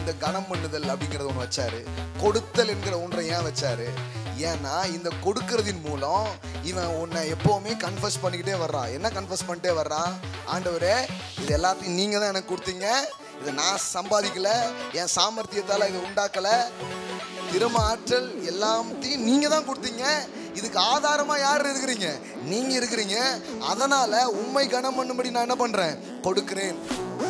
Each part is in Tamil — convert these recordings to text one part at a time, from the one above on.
இந்த கனம் பண்ணுதல் அப்படிங்கறத ஒன்று வச்சாரு கொடுத்தல் என்கிற ஒன்றை ஏன் வச்சாரு ஏன்னா இந்த கொடுக்கறதின் மூலம் இவன் உன்னை எப்பவுமே கன்ஃபஸ் பண்ணிக்கிட்டே வர்றான் என்ன கன்ஃபஸ் பண்ணிட்டே வர்றான் ஆண்டவரே இது எல்லாத்தையும் நீங்க தான் எனக்கு கொடுத்தீங்க இதை நான் சம்பாதிக்கல என் சாமர்த்தியத்தால இதை உண்டாக்கல திறம ஆற்றல் எல்லாத்தையும் நீங்க தான் கொடுத்தீங்க இதுக்கு ஆதாரமா யார் இருக்கிறீங்க நீங்க இருக்கிறீங்க அதனால உண்மை கனம் பண்ணும்படி நான் என்ன பண்றேன் கொடுக்கிறேன்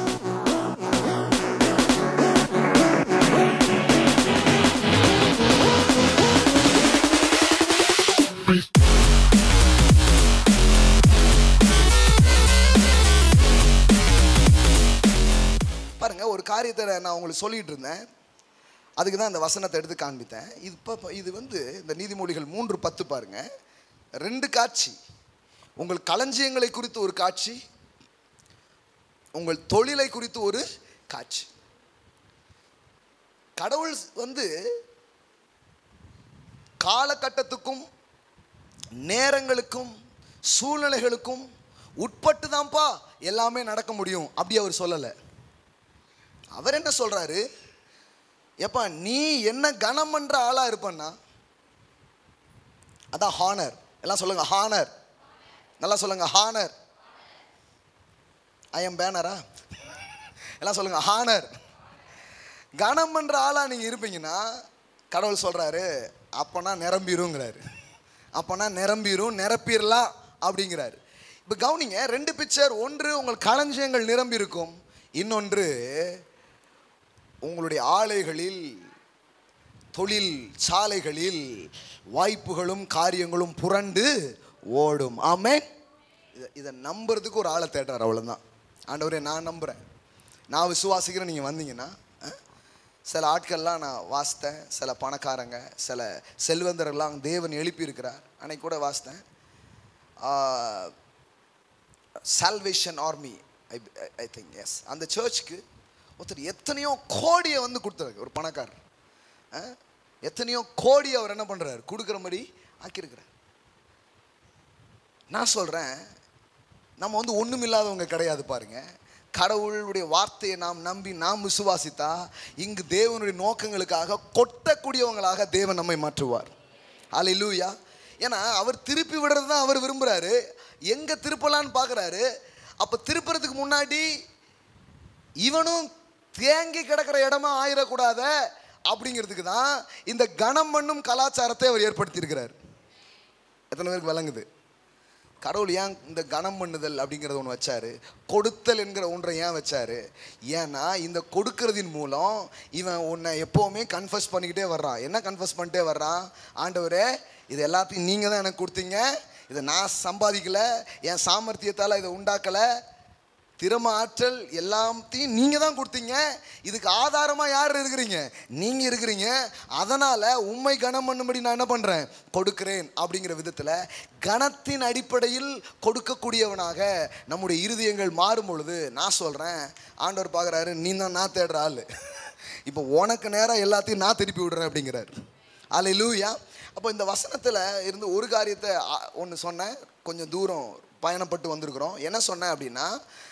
பாருங்க ஒரு காரியத்தை நான் உங்களுக்கு சொல்லிட்டு இருந்தேன் அதுக்கு தான் இந்த வசனத்தை எடுத்து காண்பித்தேன் இது இப்போ இது வந்து இந்த நீதிமொழிகள் மூன்று பத்து பாருங்க ரெண்டு காட்சி உங்கள் களஞ்சியங்களை குறித்து ஒரு காட்சி உங்கள் தொழிலை குறித்து ஒரு காட்சி கடவுள் வந்து காலகட்டத்துக்கும் நேரங்களுக்கும் சூழ்நிலைகளுக்கும் உட்பட்டு தான்ப்பா எல்லாமே நடக்க முடியும் அப்படி அவர் சொல்லலை அவர் என்ன சொல்றாரு எப்பா நீ என்ன கனம் பண்ற ஆளா இருப்பன்னா அதான் ஹானர் எல்லாம் சொல்லுங்க ஹானர் நல்லா சொல்லுங்க ஹானர் ஐ எம் பேனரா எல்லாம் சொல்லுங்க ஹானர் கனம் பண்ற ஆளா நீங்க இருப்பீங்கன்னா கடவுள் சொல்றாரு அப்பனா நிரம்பிருங்கிறாரு அப்பனா நிரம்பிரும் நிரப்பிடலாம் அப்படிங்கிறாரு இப்போ கவனிங்க ரெண்டு பிக்சர் ஒன்று உங்கள் களஞ்சியங்கள் நிரம்பி இருக்கும் இன்னொன்று உங்களுடைய ஆலைகளில் தொழில் சாலைகளில் வாய்ப்புகளும் காரியங்களும் புரண்டு ஓடும் ஆமே இதை இதை நம்புறதுக்கு ஒரு ஆளை தேடுறார் அவ்வளோதான் ஆண்டவரே நான் நம்புகிறேன் நான் விசுவாசிக்கிறேன் நீங்கள் வந்தீங்கன்னா அஹ், சில ஆட்கள்லாம் நான் வாசித்தேன் சில பணக்காரங்க சில செல்வந்தரெல்லாம் தேவன் எழுப்பியிருக்கிறார் அன்னைக்கு கூட வாசித்தேன் salvation army I I think yes அந்த சர்ச்சுக்கு ஒருத்தர் எத்தனையோ கோடியை வந்து கொடுத்தாரு ஒரு பணக்காரர் ஆ? எத்தனையோ கோடி அவர் என்ன பண்ணுறாரு கொடுக்குற மாதிரி ஆக்கியிருக்கிறார் நான் சொல்கிறேன் நம்ம வந்து ஒன்றும் இல்லாதவங்க கிடையாது பாருங்க கடவுளுடைய வார்த்தையை நாம் நம்பி நாம் விசுவாசித்தா இங்கு தேவனுடைய நோக்கங்களுக்காக கொட்டக்கூடியவங்களாக தேவன் நம்மை மாற்றுவார் அல்லேலூயா ஏன்னா அவர் திருப்பி விடுறது தான் அவர் விரும்புகிறாரு எங்கே திருப்பலான்னு பார்க்குறாரு அப்போ திருப்புறதுக்கு முன்னாடி இவனும் தேங்கி கிடக்கிற இடமா ஆயிடக்கூடாத அப்படிங்கிறதுக்கு தான் இந்த கணம் பண்ணும் கலாச்சாரத்தை அவர் ஏற்படுத்தியிருக்கிறார் எத்தனை பேருக்கு விளங்குது கடவுள் ஏன் இந்த கணம் பண்ணுதல் அப்படிங்கிறத ஒன்று வச்சாரு கொடுத்தல் என்கிற ஒன்றை ஏன் வச்சாரு ஏன்னா இந்த கொடுக்கறதின் மூலம் இவன் உன்னை எப்போவுமே கன்ஃபஸ் பண்ணிக்கிட்டே வர்றான் என்ன கன்ஃபஸ் பண்ணிட்டே வர்றான் ஆண்டவரே இது எல்லாத்தையும் நீங்கள் தான் எனக்கு கொடுத்தீங்க இதை நான் சம்பாதிக்கல என் சாமர்த்தியத்தால் இதை உண்டாக்கலை திறம ஆற்றல் எல்லாத்தையும் நீங்கள் தான் கொடுத்தீங்க இதுக்கு ஆதாரமாக யார் இருக்கிறீங்க நீங்கள் இருக்கிறீங்க அதனால் உண்மை கனம் பண்ணும்படி நான் என்ன பண்ணுறேன் கொடுக்கிறேன் அப்படிங்கிற விதத்தில் கணத்தின் அடிப்படையில் கொடுக்கக்கூடியவனாக நம்முடைய இருதயங்கள் மாறும் பொழுது நான் சொல்கிறேன் ஆண்டவர் பார்க்குறாரு நீ தான் நான் தேடுற ஆள் இப்போ உனக்கு நேரம் எல்லாத்தையும் நான் திருப்பி விடுறேன் அப்படிங்கிறார் ஆலை லூயா அப்போ இந்த வசனத்தில் இருந்து ஒரு காரியத்தை ஒன்று சொன்னேன் கொஞ்சம் தூரம் பயணப்பட்டு வந்திருக்கிறோம் என்ன சொன்னேன் அப்படின்னா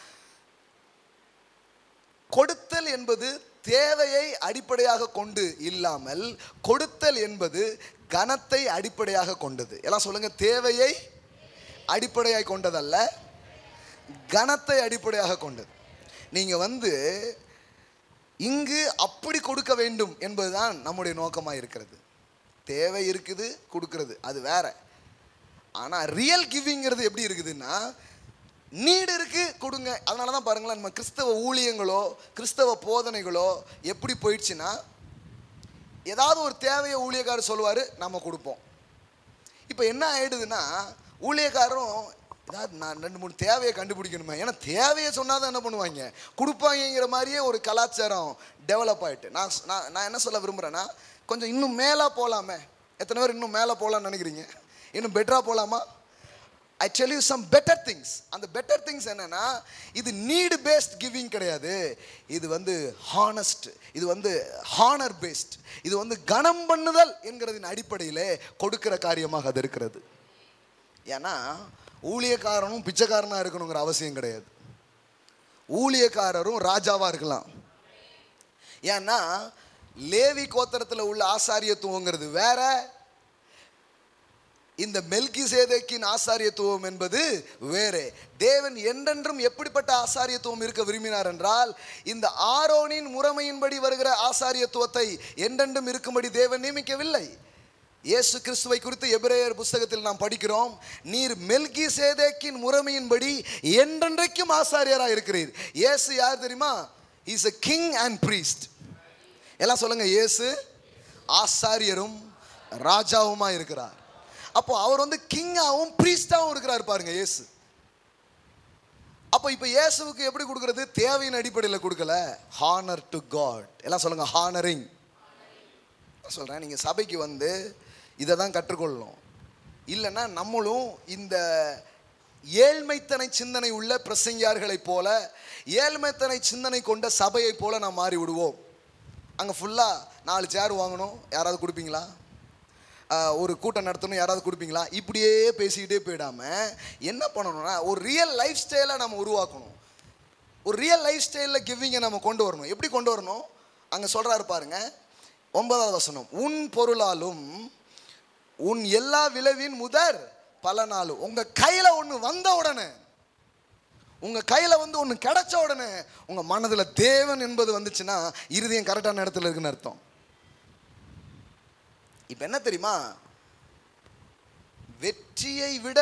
கொடுத்தல் என்பது தேவையை அடிப்படையாக கொண்டு இல்லாமல் கொடுத்தல் என்பது கனத்தை அடிப்படையாக கொண்டது எல்லாம் சொல்லுங்க தேவையை அடிப்படையாக கொண்டதல்ல கனத்தை அடிப்படையாக கொண்டது நீங்க வந்து இங்கு அப்படி கொடுக்க வேண்டும் என்பதுதான் நம்முடைய நோக்கமாக இருக்கிறது தேவை இருக்குது கொடுக்கிறது அது வேற ஆனால் ரியல் கிவிங்கிறது எப்படி இருக்குதுன்னா நீடு இருக்கு கொடுங்க அதனால தான் பாருங்களேன் நம்ம கிறிஸ்தவ ஊழியங்களோ கிறிஸ்தவ போதனைகளோ எப்படி போயிடுச்சுன்னா ஏதாவது ஒரு தேவையை ஊழியக்காரர் சொல்லுவார் நம்ம கொடுப்போம் இப்போ என்ன ஆயிடுதுன்னா ஊழியக்காரரும் ஏதாவது நான் ரெண்டு மூணு தேவையை கண்டுபிடிக்கணுமே ஏன்னா தேவையை சொன்னால் தான் என்ன பண்ணுவாங்க கொடுப்பாங்கங்கிற மாதிரியே ஒரு கலாச்சாரம் டெவலப் ஆகிட்டு நான் சொ- நான் நான் என்ன சொல்ல விரும்புகிறேன்னா கொஞ்சம் இன்னும் மேலே போகலாமே எத்தனை பேர் இன்னும் மேலே போகலான்னு நினைக்கிறீங்க இன்னும் பெட்டராக போகலாமா I tell you some better things அந்த பெட்டர் திங்ஸ் என்னன்னா இது நீடு பேஸ்ட் கிவிங் கிடையாது இது வந்து ஹானஸ்ட் இது வந்து ஹானர் பேஸ்ட் இது வந்து கனம் பண்ணுதல் என்கிறதின் அடிப்படையிலே கொடுக்கிற காரியமாக அது இருக்கிறது ஏன்னா ஊழியக்காரனும் பிச்சைக்காரனாக இருக்கணுங்கிற அவசியம் கிடையாது ஊழியக்காரரும் ராஜாவாக இருக்கலாம் ஏன்னா லேவி கோத்திரத்தில் உள்ள ஆசாரியத்துவங்கிறது வேற இந்த மெல்கி சேதக்கின் ஆசாரியத்துவம் என்பது வேறு தேவன் என்றென்றும் எப்படிப்பட்ட ஆசாரியத்துவம் இருக்க விரும்பினார் என்றால் இந்த ஆரோனின் முறைமையின்படி வருகிற ஆசாரியத்துவத்தை என்றென்றும் இருக்கும்படி தேவன் நியமிக்கவில்லை இயேசு கிறிஸ்துவை குறித்து எபிரேயர் புஸ்தகத்தில் நாம் படிக்கிறோம் நீர் மெல்கி சேதேக்கின் முறைமையின்படி என்றென்றைக்கும் ஆசாரியராக இருக்கிறீர் இயேசு யார் தெரியுமா is a king and priest எல்லாம் சொல்லுங்க இயேசு ஆசாரியரும் ராஜாவுமா இருக்கிறார் அப்போ அவர் வந்து கிங்காவும் ப்ரீஸ்டாவும் இருக்கிறார் பாருங்க இயேசு அப்போ இப்போ இயேசுவுக்கு எப்படி கொடுக்கறது தேவையின் அடிப்படையில் கொடுக்கல ஹானர் டு காட் எல்லாம் சொல்லுங்க ஹானரிங் சொல்கிறேன் நீங்கள் சபைக்கு வந்து இதை தான் கற்றுக்கொள்ளணும் இல்லைன்னா நம்மளும் இந்த ஏழ்மைத்தனை சிந்தனை உள்ள பிரசங்கியார்களைப் போல ஏழ்மைத்தனை சிந்தனை கொண்ட சபையைப் போல நாம் மாறி விடுவோம் அங்கே ஃபுல்லாக நாலு சேர் வாங்கணும் யாராவது கொடுப்பீங்களா ஆஹ், ஒரு கூட்டம் நடத்தணும் யாராவது கொடுப்பீங்களா இப்படியே பேசிக்கிட்டே போயிடாமல் என்ன பண்ணணும்னா ஒரு ரியல் லைஃப் ஸ்டைலை நம்ம உருவாக்கணும் ஒரு ரியல் லைஃப் ஸ்டைலில் கிவிங்கை நம்ம கொண்டு வரணும் எப்படி கொண்டு வரணும் அங்கே சொல்கிறாரு பாருங்க ஒன்பதாவது வசனம் உன் பொருளாலும் உன் எல்லா விளைவின் முதற் பலனாலும் உங்கள் கையில் ஒன்று வந்த உடனே உங்கள் கையில் வந்து ஒன்று கிடைச்ச உடனே உங்கள் மனதில் தேவன் என்பது வந்துச்சுன்னா இருதயம் கரெக்டான இடத்துல இருக்குன்னு அர்த்தம் இப்போ என்ன தெரியுமா வெற்றியை விட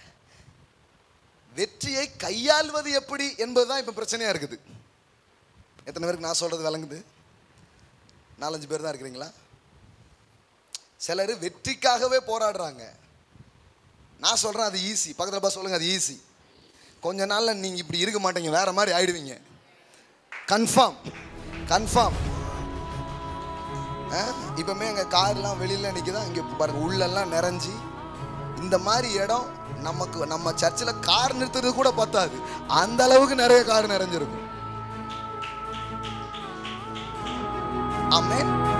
வெற்றியை கையாள்வது எப்படி என்பதுதான் இப்போ பிரச்சனையாக இருக்குது எத்தனை பேருக்கு நான் சொல்கிறது விளங்குது நாலஞ்சு பேர் தான் இருக்கிறீங்களா சிலர் வெற்றிக்காகவே போராடுறாங்க நான் சொல்கிறேன் அது ஈஸி பக்கத்தில் பா சொல்லுங்கள் அது ஈஸி கொஞ்ச நாளில் நீங்கள் இப்படி இருக்க மாட்டீங்க வேற மாதிரி ஆயிடுவீங்க கன்ஃபார்ம் கன்ஃபார்ம் இப்போமே எங்கள் கார்லாம் வெளியில் நிற்கிதா இங்கே பாருங்க உள்ளெல்லாம் நிறைஞ்சி இந்த மாதிரி இடம் நமக்கு நம்ம சர்ச்சில் கார் நிறுத்துறது கூட பத்தாது அந்த அளவுக்கு நிறைய கார் நிறைஞ்சிருக்கும் ஆமென்